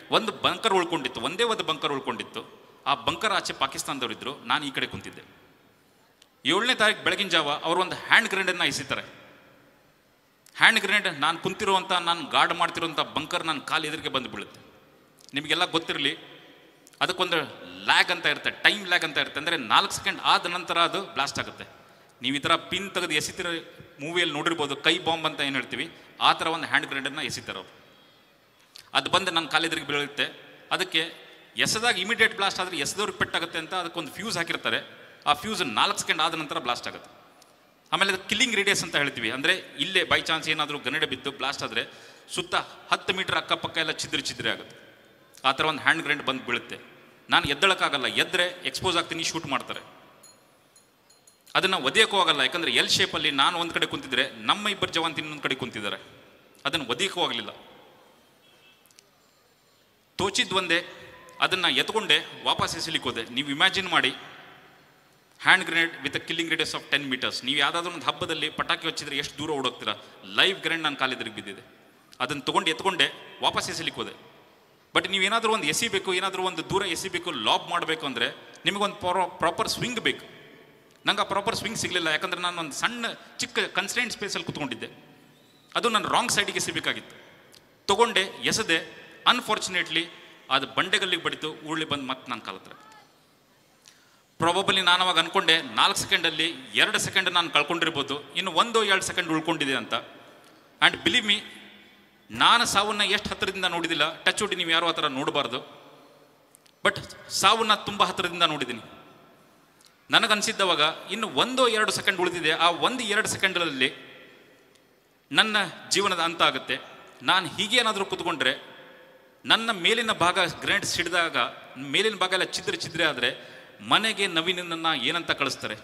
ಒಂದು ಬಂಕರ್ ಉಳ್ಕೊಂಡಿತ್ತು ಒಂದೇ ಒಂದು ಬಂಕರ್ ಉಳ್ಕೊಂಡಿತ್ತು ಆ ಬಂಕರ್ ಆಚೆ ಪಾಕಿಸ್ತಾನದವರಿದ್ದರು ನಾನು ಈ ಕಡೆ ಕುಂತಿದ್ದೆ ಏಳನೇ ತಾರೀಕು ಬೆಳಗಿನ ಜಾವ ಅವರು ಒಂದು ಹ್ಯಾಂಡ್ ಗ್ರೆನೇಡನ್ನು ಎಸಿತಾರೆ ಹ್ಯಾಂಡ್ ಗ್ರೆನೇಡ್ ನಾನು ಕುಂತಿರುವಂಥ ನಾನು ಗಾರ್ಡ್ ಮಾಡ್ತಿರುವಂಥ ಬಂಕರ್ ನನ್ನ ಕಾಲು ಎದುರಿಗೆ ಬಂದು ಬೀಳುತ್ತೆ ನಿಮಗೆಲ್ಲ ಗೊತ್ತಿರಲಿ ಅದಕ್ಕೊಂದು ಲ್ಯಾಗ್ ಅಂತ ಇರುತ್ತೆ ಟೈಮ್ ಲ್ಯಾಗ್ ಅಂತ ಇರುತ್ತೆ ಅಂದರೆ ನಾಲ್ಕು ಸೆಕೆಂಡ್ ಆದ ನಂತರ ಅದು ಬ್ಲಾಸ್ಟ್ ಆಗುತ್ತೆ ನೀವು ಈ ಥರ ಪಿನ್ ತೆಗೆದು ಎಸಿತಿರೋ ಮೂವಿಯಲ್ಲಿ ನೋಡಿರ್ಬೋದು ಕೈ ಬಾಂಬ್ ಅಂತ ಏನು ಹೇಳ್ತೀವಿ ಆ ಥರ ಒಂದು ಹ್ಯಾಂಡ್ ಗ್ರೆನೇಡನ್ನು ಎಸಿತಾರೆ ಅವರು ಅದು ಬಂದು ನನ್ನ ಕಾಲೆದುರಿಗೆ ಬೀಳುತ್ತೆ ಅದಕ್ಕೆ ಎಸೆದಾಗ ಇಮಿಡಿಯೇಟ್ ಬ್ಲಾಸ್ಟ್ ಆದರೆ ಎಸೆದವ್ರಿಗೆ ಪೆಟ್ಟಾಗುತ್ತೆ ಅಂತ ಅದಕ್ಕೊಂದು ಫ್ಯೂಸ್ ಹಾಕಿರ್ತಾರೆ ಆ ಫ್ಯೂಸ್ ನಾಲ್ಕು ಸೆಕೆಂಡ್ ಆದ ನಂತರ ಬ್ಲಾಸ್ಟ್ ಆಗುತ್ತೆ ಆಮೇಲೆ ಅದು ಕಿಲ್ಲಿಂಗ್ ರೇಡಿಯಸ್ ಅಂತ ಹೇಳ್ತೀವಿ ಅಂದರೆ ಇಲ್ಲೇ ಬೈ ಚಾನ್ಸ್ ಏನಾದರೂ ಗನಡೆ ಬಿದ್ದು ಬ್ಲಾಸ್ಟ್ ಆದರೆ ಸುತ್ತ ಹತ್ತು ಮೀಟರ್ ಅಕ್ಕಪಕ್ಕ ಎಲ್ಲ ಚಿದ್ರೆ ಚಿದ್ರೆ ಆಗುತ್ತೆ ಆ ಥರ ಒಂದು ಹ್ಯಾಂಡ್ ಗ್ರೆಂಡ್ ಬಂದು ಬೀಳುತ್ತೆ ನಾನು ಎದ್ದಳಕ್ಕಾಗಲ್ಲ ಎದ್ದರೆ ಎಕ್ಸ್ಪೋಸ್ ಆಗ್ತೀನಿ ಶೂಟ್ ಮಾಡ್ತಾರೆ ಅದನ್ನು ಒದೆಯೋಕ್ಕೂ ಆಗಲ್ಲ ಯಾಕಂದರೆ ಎಲ್ ಶೇಪಲ್ಲಿ ನಾನು ಒಂದು ಕಡೆ ಕುಂತಿದ್ರೆ ನಮ್ಮ ಇಬ್ಬರು ಜವಾನ್ ಇನ್ನೊಂದು ಕಡೆ ಕುಂತಿದ್ದಾರೆ ಅದನ್ನು ಒದೆಯೋಕ್ಕೂ ಆಗಲಿಲ್ಲ ತೋಚಿದ್ ಒಂದೇ ಅದನ್ನು ಎತ್ಕೊಂಡೆ ವಾಪಸ್ ಎಸಿಲಿಕ್ಕೆ ಹೋದೆ ನೀವು ಇಮ್ಯಾಜಿನ್ ಮಾಡಿ hand grenade with killing radius of ten metres ನೀವು ಯಾವುದಾದ್ರೂ ಒಂದು ಹಬ್ಬದಲ್ಲಿ ಪಟಾಕಿ ಹಚ್ಚಿದ್ರೆ ಎಷ್ಟು ದೂರ ಓಡೋಗ್ತೀರಾ ಲೈವ್ ಗ್ರೆನೇಡ್ ನನ್ನ ಕಾಲಿದ್ರಿಗೆ ಬಿದ್ದಿದೆ ಅದನ್ನು ತೊಗೊಂಡು ಎತ್ಕೊಂಡೆ ವಾಪಸ್ ಎಸಿಲಿಕ್ಕೆ ಹೋದೆ ಬಟ್ ನೀವೇನಾದರೂ ಒಂದು ಎಸಿಬೇಕು ಏನಾದರೂ ಒಂದು ದೂರ ಎಸಿಬೇಕು ಲಾಬ್ ಮಾಡಬೇಕು ಅಂದರೆ ನಿಮಗೊಂದು ಪ್ರಾಪರ್ ಸ್ವಿಂಗ್ ಬೇಕು ನಂಗೆ ಆ ಪ್ರಾಪರ್ ಸ್ವಿಂಗ್ ಸಿಗಲಿಲ್ಲ ಯಾಕಂದರೆ ನಾನು ಒಂದು ಸಣ್ಣ ಚಿಕ್ಕ ಕನ್ಸ್ಟೆಂಟ್ ಸ್ಪೇಸಲ್ಲಿ ಕೂತ್ಕೊಂಡಿದ್ದೆ ಅದು ನಾನು ರಾಂಗ್ ಸೈಡಿಗೆ ಎಸಿಬೇಕಾಗಿತ್ತು ತೊಗೊಂಡೆ ಎಸೆದೆ ಅನ್ಫಾರ್ಚುನೇಟ್ಲಿ ಅದು ಬಂಡೆಗಲ್ಲಿಗೆ ಬಡಿತು ಉರುಳಿ ಬಂದು ಮತ್ತೆ ನಾನು ಕಾಲತ್ರ ಪ್ರಾಬಬಲಿ ನಾನು ಅವಾಗ ಅನ್ಕೊಂಡೆ ನಾಲ್ಕು ಸೆಕೆಂಡಲ್ಲಿ ಎರಡು ಸೆಕೆಂಡ್ ನಾನು ಕಳ್ಕೊಂಡಿರ್ಬೋದು ಇನ್ನು ಒಂದು ಎರಡು ಸೆಕೆಂಡ್ ಉಳ್ಕೊಂಡಿದೆ ಅಂತ ಆ್ಯಂಡ್ ಬಿಲೀವ್ ಮೀ ನಾನು ಸಾವನ್ನ ಎಷ್ಟು ಹತ್ತಿರದಿಂದ ನೋಡಿದಿಲ್ಲ ಟಚ್ ಉಡಿ ನೀವು ಯಾರು ಆ ಥರ ನೋಡಬಾರ್ದು ಬಟ್ ಸಾವನ್ನ ತುಂಬ ಹತ್ತಿರದಿಂದ ನೋಡಿದ್ದೀನಿ ನನಗನ್ಸಿದ್ದವಾಗ ಇನ್ನು ಒಂದು ಎರಡು ಸೆಕೆಂಡ್ ಉಳಿದಿದೆ ಆ ಒಂದು ಎರಡು ಸೆಕೆಂಡಲ್ಲಿ ನನ್ನ ಜೀವನದ ಅಂತ ಆಗುತ್ತೆ ನಾನು ಹೀಗೆ ಏನಾದರೂ ಕೂತ್ಕೊಂಡ್ರೆ ನನ್ನ ಮೇಲಿನ ಭಾಗ ಗ್ರೆನೇಡ್ ಸಿಡಿದಾಗ ಮೇಲಿನ ಭಾಗ ಎಲ್ಲ ಚಿದ್ರೆ ಚಿದ್ರೆ ಆದರೆ ಮನೆಗೆ ನವೀನನ್ನು ಏನಂತ ಕಳಿಸ್ತಾರೆ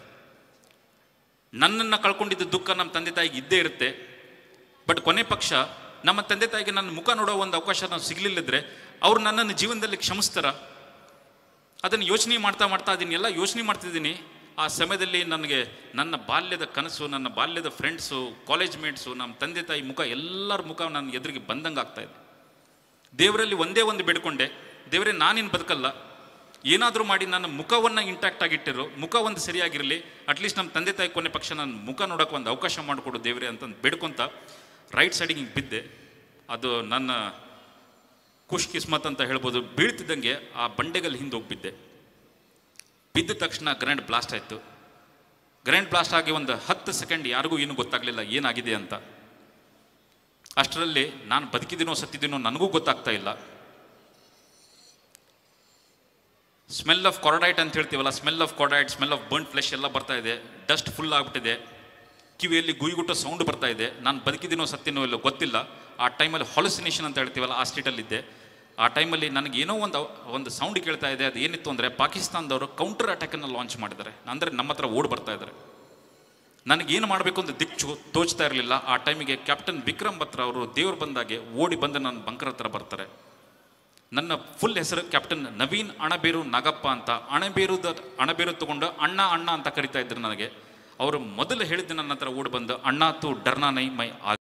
ನನ್ನನ್ನು ಕಳ್ಕೊಂಡಿದ್ದ ದುಃಖ ನಮ್ಮ ತಂದೆ ತಾಯಿಗೆ ಇದ್ದೇ ಇರುತ್ತೆ ಬಟ್ ಕೊನೆ ಪಕ್ಷ ನಮ್ಮ ತಂದೆ ತಾಯಿಗೆ ನನ್ನ ಮುಖ ನೋಡೋ ಒಂದು ಅವಕಾಶ ನಾವು ಸಿಗಲಿಲ್ಲದ್ರೆ ಅವ್ರು ನನ್ನನ್ನು ಜೀವನದಲ್ಲಿ ಕ್ಷಮಿಸ್ತಾರ ಅದನ್ನು ಯೋಚನೆ ಮಾಡ್ತಾ ಮಾಡ್ತಾ ಅದನ್ನೆಲ್ಲ ಯೋಚನೆ ಮಾಡ್ತಿದ್ದೀನಿ ಆ ಸಮಯದಲ್ಲಿ ನನಗೆ ನನ್ನ ಬಾಲ್ಯದ ಕನಸು ನನ್ನ ಬಾಲ್ಯದ ಫ್ರೆಂಡ್ಸು ಕಾಲೇಜ್ ಮೇಟ್ಸು ನಮ್ಮ ತಂದೆ ತಾಯಿ ಮುಖ ಎಲ್ಲರ ಮುಖ ನನ್ನ ಎದುರಿಗೆ ಬಂದಂಗೆ ಆಗ್ತಾ ಇದೆ ದೇವರಲ್ಲಿ ಒಂದೇ ಒಂದು ಬೇಡ್ಕೊಂಡೆ ದೇವರೇ ನಾನಿನ್ನು ಬದುಕಲ್ಲ ಏನಾದರೂ ಮಾಡಿ ನನ್ನ ಮುಖವನ್ನು ಇಂಟ್ಯಾಕ್ಟ್ ಆಗಿಟ್ಟಿರು ಮುಖ ಒಂದು ಸರಿಯಾಗಿರಲಿ ಅಟ್ಲೀಸ್ಟ್ ನಮ್ಮ ತಂದೆ ತಾಯಿ ಕೊನೆ ಪಕ್ಷ ನನ್ನ ಮುಖ ನೋಡೋಕೆ ಒಂದು ಅವಕಾಶ ಮಾಡಿಕೊಡು ದೇವರೇ ಅಂತ ಬೇಡ್ಕೊಂತ ರೈಟ್ ಸೈಡಿಗೆ ಹಿಂಗೆ ಬಿದ್ದೆ ಅದು ನನ್ನ ಖುಷ್ ಕಿಸ್ಮತ್ ಅಂತ ಹೇಳ್ಬೋದು ಬೀಳ್ತಿದ್ದಂಗೆ ಆ ಬಂಡೆಗಲ್ಲಿ ಹಿಂದೆ ಹೋಗ್ಬಿದ್ದೆ ಬಿದ್ದ ತಕ್ಷಣ ಗ್ರ್ಯಾಂಡ್ ಬ್ಲಾಸ್ಟ್ ಆಯಿತು ಗ್ರ್ಯಾಂಡ್ ಬ್ಲಾಸ್ಟ್ ಆಗಿ ಒಂದು ಹತ್ತು ಸೆಕೆಂಡ್ ಯಾರಿಗೂ ಏನೂ ಗೊತ್ತಾಗಲಿಲ್ಲ ಏನಾಗಿದೆ ಅಂತ ಅಷ್ಟರಲ್ಲಿ ನಾನು ಬದುಕಿದ್ದೀನೋ ಸತ್ತಿದ್ದೀನೋ ನನಗೂ ಗೊತ್ತಾಗ್ತಾ ಇಲ್ಲ ಸ್ಮೆಲ್ ಆಫ್ ಕೊರಡೈಟ್ ಅಂತ ಹೇಳ್ತೀವಲ್ಲ smell of cordite smell of burn flesh ಎಲ್ಲ ಬರ್ತಾ ಇದೆ ಡಸ್ಟ್ ಫುಲ್ ಆಗಿಬಿಟ್ಟಿದೆ ಕಿವಿಯಲ್ಲಿ ಗುಯ್ಗುಟ್ಟ ಸೌಂಡ್ ಬರ್ತಾ ಇದೆ ನಾನು ಬದುಕಿದ್ದೀನೋ ಸತ್ತಿನೋ ಇಲ್ಲೋ ಗೊತ್ತಿಲ್ಲ ಆ ಟೈಮಲ್ಲಿ ಹಾಲುಸಿನೇಷನ್ ಅಂತ ಹೇಳ್ತೀವಲ್ಲ ಆ ಸ್ಟೇಟಲ್ಲಿದ್ದೆ ಆ ಟೈಮಲ್ಲಿ ನನಗೆ ಏನೋ ಒಂದು ಒಂದು ಸೌಂಡ್ ಕೇಳ್ತಾ ಇದೆ ಅದು ಏನಿತ್ತು ಅಂದರೆ ಪಾಕಿಸ್ತಾನದವರು ಕೌಂಟರ್ ಅಟ್ಯಾಕನ್ನು ಲಾಂಚ್ ಮಾಡಿದ್ದಾರೆ ಅಂದರೆ ನಮ್ಮ ಹತ್ರ ಓಡ್ ಬರ್ತಾ ಇದ್ದಾರೆ ನನಗೇನು ಮಾಡಬೇಕು ಅಂತ ದಿಕ್ಕು ತೋಚ್ತಾ ಇರಲಿಲ್ಲ ಆ ಟೈಮಿಗೆ ಕ್ಯಾಪ್ಟನ್ ವಿಕ್ರಮ್ ಬತ್ರ ಅವರು ದೇವ್ರು ಬಂದಾಗೆ ಓಡಿ ಬಂದು ನನ್ನ ಬಂಕರ್ ಹತ್ರ ಬರ್ತಾರೆ ನನ್ನ ಫುಲ್ ಹೆಸರು ಕ್ಯಾಪ್ಟನ್ ನವೀನ್ ಅಣಬೇರು ನಾಗಪ್ಪ ಅಂತ ಅಣಬೇರುದ ಅಣಬೇರು ತಗೊಂಡು ಅಣ್ಣ ಅಣ್ಣ ಅಂತ ಕರಿತಾ ಇದ್ರು ನನಗೆ ಅವರು ಮೊದಲು ಹೇಳಿದ್ದು ನನ್ನ ಹತ್ರ ಓಡಿ ಬಂದು ಅಣ್ಣ ತು ಡರ್ನಾ ನೈ ಮೈ ಆ